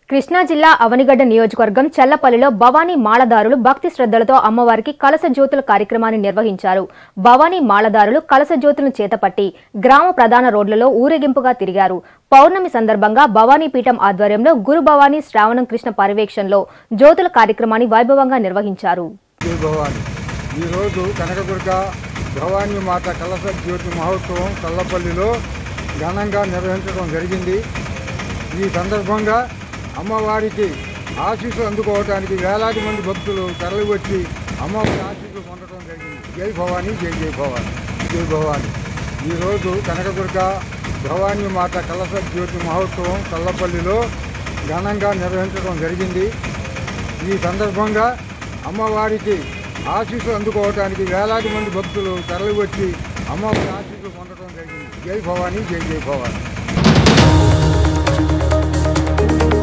కృష్ణా జిల్లా అవనిగడ్డ నియోజకవర్గం చెల్లపల్లిలో భవానీ మాలదారులు భక్తి శ్రద్ధలతో అమ్మవారికి కలస జ్యోతుల కార్యక్రమాన్ని నిర్వహించారు భవానీ మాలదారులు కలస జ్యోతులను చేతపట్టి గ్రామ ప్రధాన రోడ్లలో ఊరేగింపుగా తిరిగారు పౌర్ణమి సందర్భంగా భవానీ పీఠం ఆధ్వర్యంలో గురు భవానీ శ్రావణం కృష్ణ పర్యవేక్షణలో జ్యోతుల కార్యక్రమాన్ని వైభవంగా నిర్వహించారు జై భవాని ఈరోజు కనకదుర్గ భవానీ మాత కలస జ్యోతి మహోత్సవం కల్లపల్లిలో ఘనంగా నిర్వహించడం జరిగింది ఈ సందర్భంగా అమ్మవారికి ఆశీస్సులు అందుకోవడానికి వేలాది మంది భక్తులు తరలివచ్చి అమ్మవారి ఆశీస్సులు పొందడం జరిగింది జై భవానీ జై జై భవాని జై భవాని ఈరోజు కనకదుర్గ భవానీ మాత కలస జ్యోతి మహోత్సవం కల్లపల్లిలో ఘనంగా నిర్వహించడం జరిగింది ఈ సందర్భంగా అమ్మవారికి ఆశీస్సులు అందుకోవడానికి వేలాది మంది భక్తులు తరలివచ్చి అమ్మవారి ఆశీస్సులు పొందడం జరిగింది జై భవానీ జై జై భవానీ